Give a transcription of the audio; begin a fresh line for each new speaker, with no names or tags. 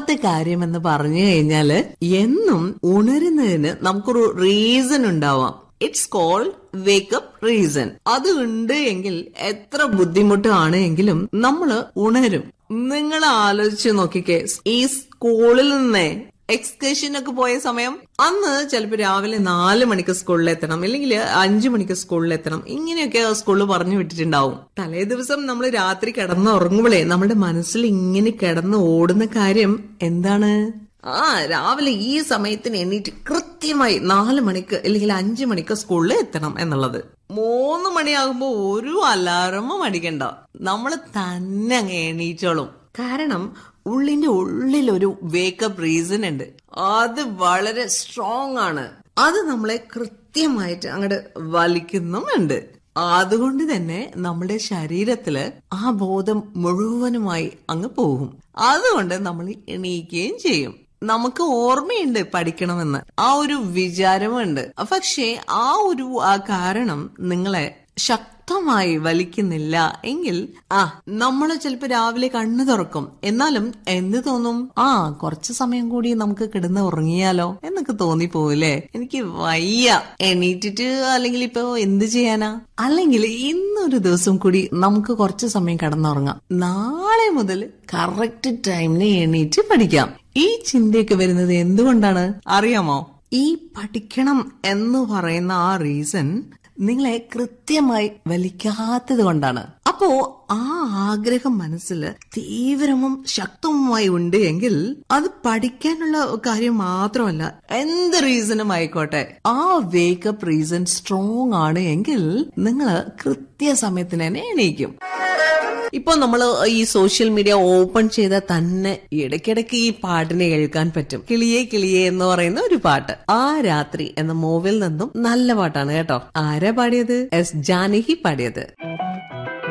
ഒന്നാമത്തെ കാര്യം എന്ന് പറഞ്ഞു കഴിഞ്ഞാല് എന്നും ഉണരുന്നതിന് നമുക്കൊരു റീസൺ ഉണ്ടാവാം ഇറ്റ്സ് കോൾഡ് വേക്കപ്പ് റീസൺ അത് ഉണ്ട് എങ്കിൽ എത്ര ബുദ്ധിമുട്ടാണ് എങ്കിലും നമ്മള് ഉണരും നിങ്ങൾ ആലോചിച്ച് നോക്കിക്കേ ഈ സ്കൂളിൽ നിന്നേ എക്സ്കർഷൻ ഒക്കെ പോയ സമയം അന്ന് ചിലപ്പോൾ രാവിലെ നാല് മണിക്ക് സ്കൂളിൽ എത്തണം അല്ലെങ്കിൽ അഞ്ചു മണിക്ക് സ്കൂളിൽ എത്തണം ഇങ്ങനെയൊക്കെ സ്കൂളിൽ പറഞ്ഞു വിട്ടിട്ടുണ്ടാവും തലേ ദിവസം നമ്മൾ രാത്രി കിടന്ന് ഉറങ്ങുമ്പോഴേ നമ്മുടെ മനസ്സിൽ ഇങ്ങനെ കിടന്ന് ഓടുന്ന കാര്യം എന്താണ് ആ രാവിലെ ഈ സമയത്തിന് എണീറ്റ് കൃത്യമായി നാല് മണിക്ക് അല്ലെങ്കിൽ അഞ്ചു മണിക്ക് സ്കൂളിൽ എത്തണം എന്നുള്ളത് മൂന്ന് മണിയാകുമ്പോ ഒരു അലാറമും അടിക്കണ്ട നമ്മൾ തന്നെ അങ്ങ് എണീറ്റോളും കാരണം ഉള്ളിന്റെ ഉള്ളിൽ ഒരു വേക്കപ്പ് റീസൺ ഉണ്ട് അത് വളരെ സ്ട്രോങ് ആണ് അത് നമ്മളെ കൃത്യമായിട്ട് അങ്ങോട്ട് വലിക്കുന്നുമുണ്ട് അതുകൊണ്ട് തന്നെ നമ്മുടെ ശരീരത്തില് ആ ബോധം മുഴുവനുമായി അങ്ങ് പോകും അതുകൊണ്ട് നമ്മൾ എണീക്കുകയും ചെയ്യും നമുക്ക് ഓർമ്മയുണ്ട് പഠിക്കണമെന്ന് ആ ഒരു വിചാരമുണ്ട് പക്ഷേ ആ ഒരു ആ കാരണം നിങ്ങളെ ശക്തമായി വലിക്കുന്നില്ല എങ്കിൽ ആ നമ്മൾ ചിലപ്പോ രാവിലെ കണ്ണു തുറക്കും എന്നാലും എന്ത് തോന്നും ആ കുറച്ചു സമയം കൂടി നമുക്ക് കിടന്ന് ഉറങ്ങിയാലോ എന്നൊക്കെ തോന്നിപ്പോവില്ലേ എനിക്ക് വയ്യ എണീറ്റിട്ട് അല്ലെങ്കിൽ ഇപ്പൊ എന്ത് ചെയ്യാനാ അല്ലെങ്കിൽ ഇന്നൊരു ദിവസം കൂടി നമുക്ക് കുറച്ചു സമയം കിടന്നുറങ്ങാം നാളെ മുതൽ കറക്റ്റ് ടൈമിന് എണീറ്റ് പഠിക്കാം ഈ ചിന്തയൊക്കെ വരുന്നത് എന്തുകൊണ്ടാണ് അറിയാമോ ഈ പഠിക്കണം എന്ന് പറയുന്ന ആ റീസൺ നിങ്ങളെ കൃത്യമായി വലിക്കാത്തത് കൊണ്ടാണ് അപ്പോ ആ ആഗ്രഹം മനസ്സിൽ തീവ്രവും ശക്തവുമായി ഉണ്ട് എങ്കിൽ അത് പഠിക്കാനുള്ള കാര്യം മാത്രമല്ല എന്ത് റീസണും ആയിക്കോട്ടെ ആ വേക്കപ്പ് റീസൺ സ്ട്രോങ് ആണ് എങ്കിൽ നിങ്ങൾ കൃത്യസമയത്തിന് തന്നെ എണീക്കും ഇപ്പൊ നമ്മൾ ഈ സോഷ്യൽ മീഡിയ ഓപ്പൺ ചെയ്താൽ തന്നെ ഇടയ്ക്കിടയ്ക്ക് ഈ പാട്ടിനെ കേൾക്കാൻ പറ്റും കിളിയെ കിളിയെ എന്ന് പറയുന്ന ഒരു പാട്ട് ആ രാത്രി എന്ന മൂവിൽ നിന്നും നല്ല പാട്ടാണ് കേട്ടോ ആരാ പാടിയത് എസ് ജാനകി പാടിയത്